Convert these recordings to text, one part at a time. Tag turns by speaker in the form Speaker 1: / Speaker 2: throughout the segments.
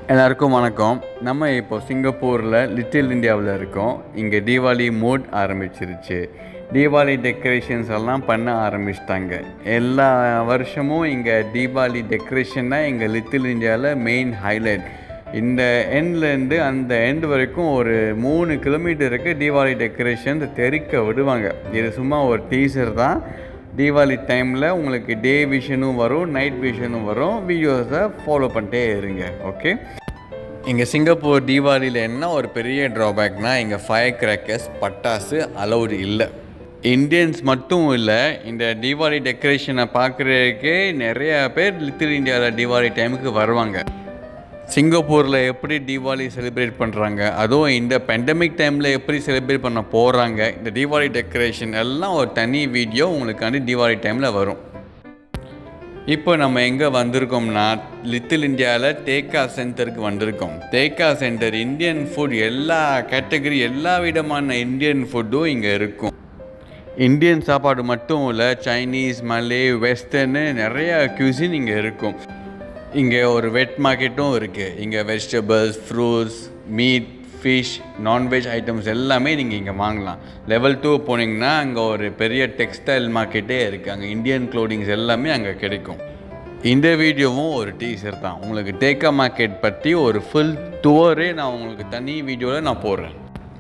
Speaker 1: எல்லாருக்கும் வணக்கம் நம்ம இப்போ சிங்கப்பூரில் லிட்டில் இந்தியாவில் இருக்கோம் இங்கே தீபாவளி மூட் ஆரம்பிச்சிருச்சு தீபாவளி டெக்கரேஷன்ஸ் எல்லாம் பண்ண ஆரம்பிச்சிட்டாங்க எல்லா வருஷமும் இங்கே தீபாவளி டெக்கரேஷன் தான் எங்கள் லிட்டில் இந்தியாவில் மெயின் ஹைலைட் இந்த எண்ட்லேருந்து அந்த எண்ட் வரைக்கும் ஒரு மூணு கிலோமீட்டருக்கு தீபாவளி டெக்கரேஷன் தெறிக்க விடுவாங்க இது சும்மா ஒரு டீசர் தான் தீபாவளி டைமில் உங்களுக்கு டே விஷனும் வரும் நைட் விஷனும் வரும் வீடியோஸை ஃபாலோ பண்ணிட்டே இருங்க ஓகே இங்கே சிங்கப்பூர் தீபாவளியில் என்ன ஒரு பெரிய ட்ராபேக்னால் இங்கே ஃபயர் கிராக்கர்ஸ் பட்டாசு அலௌடு இல்லை இந்தியன்ஸ் மட்டும் இல்லை இந்த தீபாவளி டெக்கரேஷனை பார்க்குறதுக்கே நிறைய பேர் லிட்டில் இந்தியாவில் தீபாவளி டைமுக்கு வருவாங்க சிங்கப்பூரில் எப்படி தீபாவளி செலிப்ரேட் பண்ணுறாங்க அதுவும் இந்த பெண்டமிக் டைமில் எப்படி செலிப்ரேட் பண்ண போகிறாங்க இந்த தீபாவளி டெக்கரேஷன் எல்லாம் ஒரு தனி வீடியோ உங்களுக்காண்டி தீபாவளி டைமில் வரும் இப்போ நம்ம எங்கே வந்திருக்கோம்னா லிட்டில் இந்தியாவில் தேக்கா சென்டருக்கு வந்திருக்கோம் தேக்கா சென்டர் இந்தியன் ஃபுட் எல்லா கேட்டகரி எல்லா விதமான இந்தியன் ஃபுட்டும் இங்கே இருக்கும் இந்தியன் சாப்பாடு மட்டும் இல்லை சைனீஸ் மலே வெஸ்டர்னு நிறைய cuisine இங்கே இருக்கும் இங்கே ஒரு வெட் மார்க்கெட்டும் இருக்குது இங்கே vegetables fruits meat fish non veg items எல்லாமே நீங்கள் இங்கே வாங்கலாம் லெவல் டூ போனீங்கன்னா அங்கே ஒரு பெரிய டெக்ஸ்டைல் மார்க்கெட்டே இருக்குது அங்கே இந்தியன் க்ளோதிங்ஸ் எல்லாமே அங்கே கிடைக்கும் இந்த வீடியோவும் ஒரு டீசர் தான் உங்களுக்கு டேக்கா மார்க்கெட் பற்றி ஒரு ஃபுல் டூரே நான் உங்களுக்கு தனி வீடியோவில் நான் போடுறேன்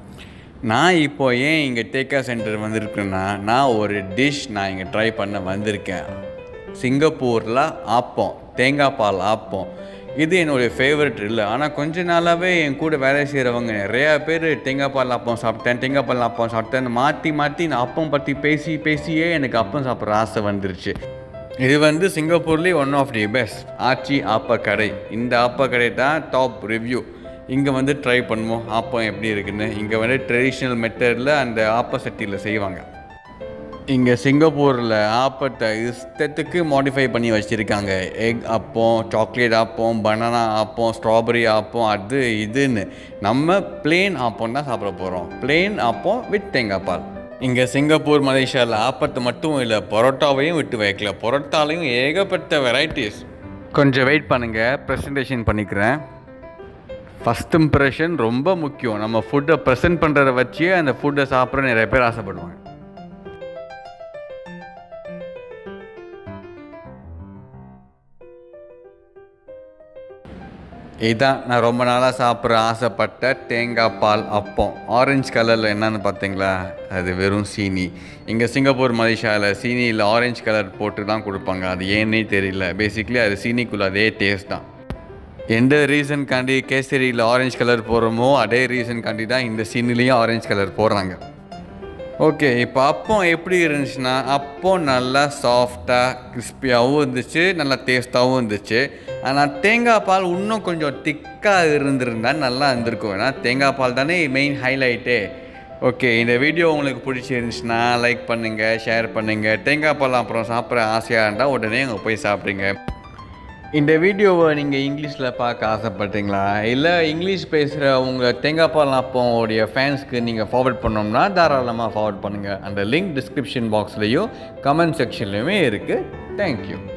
Speaker 1: நான் இப்போ ஏன் இங்கே டேக்கா சென்டர் வந்திருக்கேன்னா நான் ஒரு டிஷ் நான் இங்கே ட்ரை பண்ண வந்திருக்கேன் சிங்கப்பூரில் ஆப்பம் தேங்காய் பால் ஆப்பம் இது என்னுடைய ஃபேவரட் இல்லை ஆனால் கொஞ்ச நாளாகவே என் கூட வேலை செய்கிறவங்க நிறையா பேர் தேங்காய் பால் ஆப்பம் சாப்பிட்டேன் தேங்காய் பால் ஆப்பம் சாப்பிட்டேன் மாற்றி மாற்றி நான் அப்பம் பற்றி பேசி பேசியே எனக்கு அப்பம் சாப்பிட்ற ஆசை வந்துருச்சு இது வந்து சிங்கப்பூர்லேயே one of the best Aachi ஆப்ப கடை இந்த ஆப்ப கடை தான் டாப் ரிவ்யூ இங்கே வந்து ட்ரை பண்ணுவோம் ஆப்பம் எப்படி இருக்குன்னு இங்கே வந்து ட்ரெடிஷ்னல் மெத்தடில் அந்த ஆப்ப சட்டியில் செய்வாங்க இங்கே சிங்கப்பூரில் ஆப்பத்தை இஷ்டத்துக்கு மாடிஃபை பண்ணி வச்சுருக்காங்க egg appam chocolate appam banana appam strawberry appam அது இதுன்னு நம்ம பிளேன் ஆப்பம் தான் சாப்பிட போகிறோம் பிளேன் ஆப்பம் வித் தேங்காய் பால் இங்கே சிங்கப்பூர் மலேசியாவில் ஆப்பத்தை மட்டும் இல்லை பரோட்டாவையும் விட்டு வைக்கல பரோட்டாலையும் ஏகப்பட்ட வெரைட்டிஸ் கொஞ்சம் வெயிட் பண்ணுங்கள் ப்ரெசன்டேஷன் பண்ணிக்கிறேன் ஃபஸ்ட் இம்ப்ரெஷன் ரொம்ப முக்கியம் நம்ம ஃபுட்டை ப்ரெசென்ட் பண்ணுறத வச்சே அந்த ஃபுட்டை சாப்பிட நிறைய பேர் ஆசைப்படுவாங்க இதான் நான் ரொம்ப நாளாக சாப்பிட்ற ஆசைப்பட்ட தேங்காய் பால் அப்பம் ஆரஞ்சு கலரில் என்னன்னு பார்த்தீங்களா அது வெறும் சீனி இங்கே சிங்கப்பூர் மலேசியாவில் சீனியில் ஆரஞ்சு கலர் போட்டு தான் கொடுப்பாங்க அது ஏன்னே தெரியல பேசிக்லி அது சீனிக்குள்ள அதே டேஸ்ட் தான் எந்த ரீசன்காண்டி கேசரியில் ஆரஞ்சு கலர் போடுறோமோ அதே ரீசன்காண்டி தான் இந்த சீனிலையும் ஆரஞ்சு கலர் போடுறாங்க ஓகே இப்போ அப்பம் எப்படி இருந்துச்சுன்னா அப்பம் நல்லா சாஃப்டாக கிறிஸ்பியாகவும் இருந்துச்சு நல்லா டேஸ்ட்டாகவும் இருந்துச்சு ஆனால் தேங்காய் பால் இன்னும் கொஞ்சம் திக்காக இருந்திருந்தா நல்லா இருந்திருக்கும் ஏன்னா தேங்காய் பால் தானே மெயின் ஹைலைட்டே ஓகே இந்த வீடியோ உங்களுக்கு பிடிச்சிருந்துச்சுன்னா லைக் பண்ணுங்கள் ஷேர் பண்ணுங்கள் தேங்காய் பால் அப்புறம் சாப்பிட்ற ஆசையாக இருந்தால் உடனே அங்கே போய் சாப்பிடுங்க இந்த வீடியோவை நீங்கள் இங்கிலீஷில் பார்க்க ஆசைப்பட்டீங்களா இல்லை இங்கிலீஷ் பேசுகிற உங்கள் தேங்காய் பால் அப்போடைய ஃபேன்ஸ்க்கு நீங்கள் ஃபார்வர்ட் பண்ணோம்னா தாராளமாக ஃபார்வர்ட் பண்ணுங்கள் அந்த லிங்க் டிஸ்கிரிப்ஷன் பாக்ஸ்லேயும் கமெண்ட் செக்ஷன்லையுமே இருக்குது தேங்க்யூ